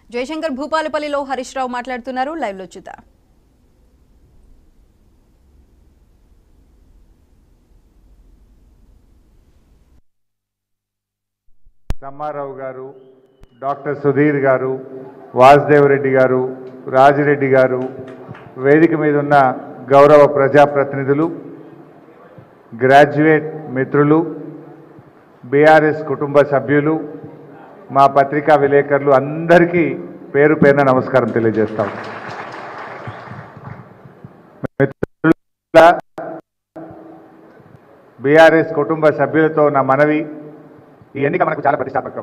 జయశంకర్ భూపాలపల్లిలో హరీష్ రావు మాట్లాడుతున్నారు లైవ్ లో చూద్దాం సమ్మారావు గారు డాక్టర్ సుధీర్ గారు వాసుదేవరెడ్డి గారు రాజిరెడ్డి గారు వేదిక మీద ఉన్న గౌరవ ప్రజాప్రతినిధులు గ్రాడ్యుయేట్ మిత్రులు బీఆర్ఎస్ కుటుంబ సభ్యులు మా పత్రికా విలేకరులు అందరికీ పేరు పేరున నమస్కారం తెలియజేస్తాం మిత్రుల బీఆర్ఎస్ కుటుంబ సభ్యులతో నా మనవి ఈ ఎన్నిక మనకు చాలా ప్రతిష్టాత్మకం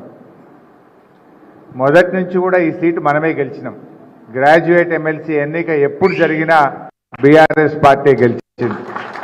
మొదటి నుంచి కూడా ఈ సీటు మనమే గెలిచినాం గ్రాడ్యుయేట్ ఎమ్మెల్సీ ఎన్నిక ఎప్పుడు జరిగినా బీఆర్ఎస్ పార్టీ గెలిచింది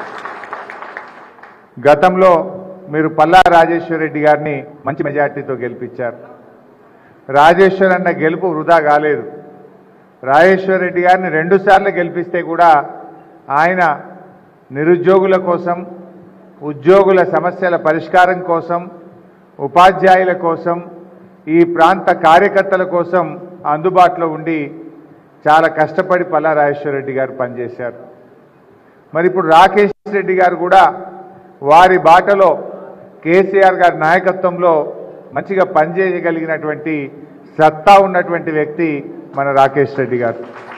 గతంలో మీరు పల్లా రాజేశ్వర్ రెడ్డి గారిని మంచి మెజార్టీతో గెలిపించారు రాజేశ్వర్ అన్న గెలుపు వృధా కాలేదు రాజేశ్వర్ రెడ్డి గారిని రెండుసార్లు గెలిపిస్తే కూడా ఆయన నిరుద్యోగుల కోసం ఉద్యోగుల సమస్యల పరిష్కారం కోసం ఉపాధ్యాయుల కోసం ఈ ప్రాంత కార్యకర్తల కోసం అందుబాటులో ఉండి చాలా కష్టపడి పల్లా రాజేశ్వర రెడ్డి గారు పనిచేశారు మరి ఇప్పుడు రాకేష్ రెడ్డి గారు కూడా వారి బాటలో కేసీఆర్ గారి నాయకత్వంలో మంచిగా పనిచేయగలిగినటువంటి సత్తా ఉన్నటువంటి వ్యక్తి మన రాకేష్ రెడ్డి గారు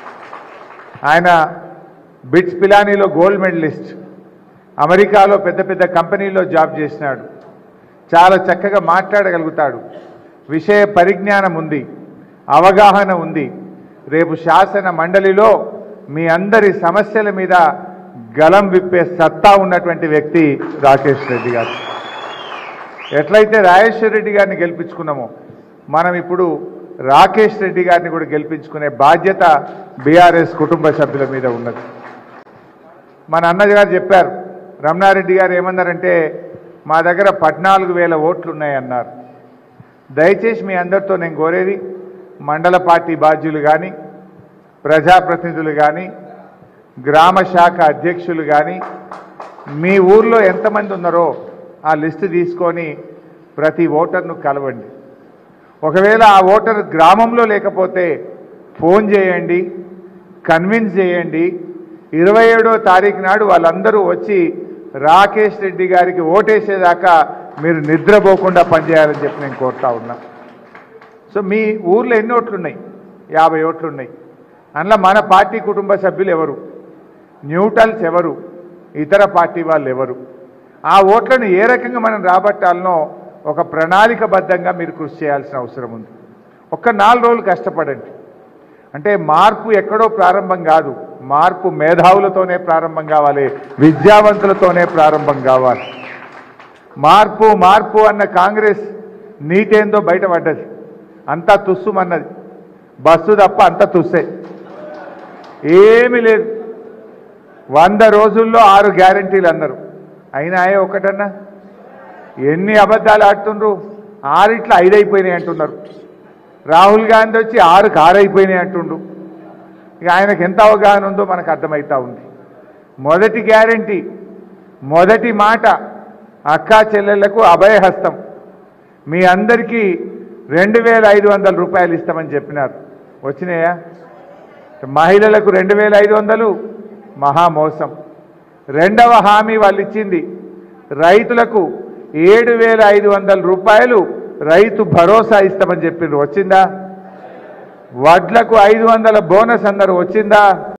ఆయన బిట్స్ పిలానీలో గోల్డ్ మెడలిస్ట్ అమెరికాలో పెద్ద పెద్ద కంపెనీల్లో జాబ్ చేసినాడు చాలా చక్కగా మాట్లాడగలుగుతాడు విషయ పరిజ్ఞానం ఉంది అవగాహన ఉంది రేపు శాసన మండలిలో మీ అందరి సమస్యల మీద గలం విప్పే సత్తా ఉన్నటువంటి వ్యక్తి రాకేష్ రెడ్డి గారు ఎట్లయితే రాజేశ్వర రెడ్డి గారిని గెలిపించుకున్నామో మనం ఇప్పుడు రాకేష్ రెడ్డి గారిని కూడా గెలిపించుకునే బాధ్యత బీఆర్ఎస్ కుటుంబ సభ్యుల మీద ఉన్నది మన అన్నది గారు చెప్పారు రమణారెడ్డి గారు ఏమన్నారంటే మా దగ్గర పద్నాలుగు వేల ఓట్లు ఉన్నాయన్నారు దయచేసి మీ అందరితో నేను కోరేది మండల పార్టీ బాధ్యులు కానీ ప్రజాప్రతినిధులు కానీ గ్రామ శాఖ అధ్యక్షులు కానీ మీ ఊర్లో ఎంతమంది ఉన్నారో ఆ లిస్టు తీసుకొని ప్రతి ఓటర్ను కలవండి ఒకవేళ ఆ ఓటర్ గ్రామంలో లేకపోతే ఫోన్ చేయండి కన్విన్స్ చేయండి ఇరవై ఏడో తారీఖు నాడు వాళ్ళందరూ వచ్చి రాకేష్ రెడ్డి గారికి ఓటేసేదాకా మీరు నిద్రపోకుండా పనిచేయాలని చెప్పి నేను కోరుతా ఉన్నా సో మీ ఊర్లో ఎన్ని ఓట్లు ఉన్నాయి యాభై ఓట్లు ఉన్నాయి అందులో మన పార్టీ కుటుంబ సభ్యులు ఎవరు న్యూట్రల్స్ ఎవరు ఇతర పార్టీ వాళ్ళు ఎవరు ఆ ఓట్లను ఏ రకంగా మనం రాబట్టాలనో ఒక ప్రణాళికబద్ధంగా మీరు కృషి చేయాల్సిన అవసరం ఉంది ఒక్క నాలుగు రోజులు కష్టపడండి అంటే మార్పు ఎక్కడో ప్రారంభం కాదు మార్పు మేధావులతోనే ప్రారంభం కావాలి విద్యావంతులతోనే ప్రారంభం కావాలి మార్పు మార్పు అన్న కాంగ్రెస్ నీతేందో బయటపడ్డది అంతా తుస్సుమన్నది బస్సు తప్ప అంత తుస్సే ఏమీ లేదు వంద రోజుల్లో ఆరు గ్యారంటీలు అన్నారు అయినా ఒకటన్నా ఎన్ని అబద్ధాలు ఆడుతుండ్రు ఆరిట్లో ఐదు అయిపోయినాయి అంటున్నారు రాహుల్ గాంధీ వచ్చి ఆరు కారు అయిపోయినాయి అంటుండు ఇక ఆయనకు ఎంత అవగాహన ఉందో మనకు అర్థమవుతా ఉంది మొదటి గ్యారంటీ మొదటి మాట అక్కా చెల్లెళ్లకు అభయహస్తం మీ అందరికీ రెండు వేల ఐదు వందల రూపాయలు ఇస్తామని చెప్పినారు వచ్చినాయా మహిళలకు రెండు వేల ఐదు వందలు మహామోసం రెండవ హామీ వాళ్ళు ఇచ్చింది రైతులకు ఏడు వేల ఐదు వందల రూపాయలు రైతు భరోసా ఇస్తామని చెప్పిండ్రు వచ్చిందా వడ్లకు ఐదు వందల బోనస్ అన్నారు వచ్చిందా